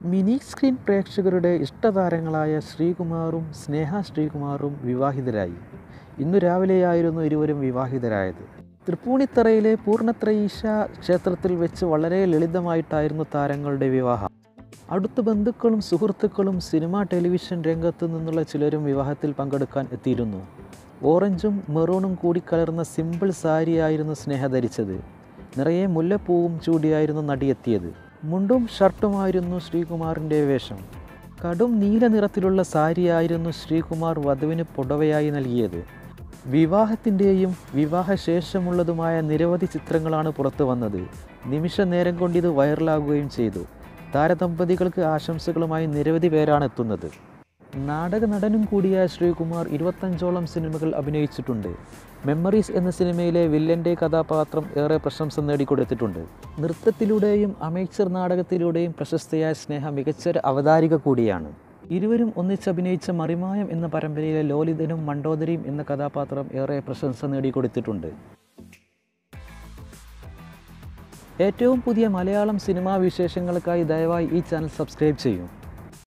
mini screen പ്രേക്ഷകരുടെ ഇഷ്ടതാരങ്ങളായ ശ്രീകുമാറും സ്നേഹ ശ്രീകുമാറും വിവാഹിതരായി ഇന്നു രാവിലെയായിരുന്നു ഇരുവരും വിവാഹിതരായത് തൃപ്പൂണിത്തറയിലെ പൂർണ്ണത്രയീശ ക്ഷേത്രത്തിൽ വെച്ച് വളരെ ലളിതമായിട്ടായിരുന്നു താരങ്ങളുടെ വിവാഹം അടുത്ത ബന്ധുക്കളും സുഹൃത്തുക്കളും സിനിമ ടെലിവിഷൻ രംഗത്തു നിന്നുള്ള ചിലരും വിവാഹത്തിൽ പങ്കെടുക്കാൻ എത്തിയിരുന്നു ഓറഞ്ചും മെറൂണും കൂടി കലർന്ന സിമ്പിൾ സാരിയായിരുന്നു സ്നേഹ ധരിച്ചത് നിറയെ മുല്ലപ്പൂവും ചൂടിയായിരുന്നു നടിയെത്തിയത് മുണ്ടും ഷർട്ടുമായിരുന്നു ശ്രീകുമാറിൻ്റെ വേഷം കടും നീല നിറത്തിലുള്ള സാരിയായിരുന്നു ശ്രീകുമാർ വധുവിന് പുടവയായി നൽകിയത് വിവാഹത്തിൻ്റെയും വിവാഹശേഷമുള്ളതുമായ നിരവധി ചിത്രങ്ങളാണ് പുറത്തു വന്നത് നിമിഷ നേരം കൊണ്ട് ഇത് വൈറലാകുകയും ചെയ്തു താരദമ്പതികൾക്ക് ആശംസകളുമായി നിരവധി പേരാണ് എത്തുന്നത് നാടക നടനും കൂടിയായ ശ്രീകുമാർ ഇരുപത്തഞ്ചോളം സിനിമകൾ അഭിനയിച്ചിട്ടുണ്ട് മെമ്മറീസ് എന്ന സിനിമയിലെ വില്ലൻ്റെ കഥാപാത്രം ഏറെ പ്രശംസ നേടിക്കൊടുത്തിട്ടുണ്ട് നൃത്തത്തിലൂടെയും അമേച്ചർ നാടകത്തിലൂടെയും പ്രശസ്തയായ സ്നേഹ മികച്ചൊരു അവതാരിക കൂടിയാണ് ഇരുവരും ഒന്നിച്ചഭിനയിച്ച മറിമായം എന്ന പരമ്പരയിലെ ലോലിതനും മണ്ടോദരിയും എന്ന കഥാപാത്രം ഏറെ പ്രശംസ നേടിക്കൊടുത്തിട്ടുണ്ട് ഏറ്റവും പുതിയ മലയാളം സിനിമാ വിശേഷങ്ങൾക്കായി ദയവായി ഈ ചാനൽ സബ്സ്ക്രൈബ് ചെയ്യൂ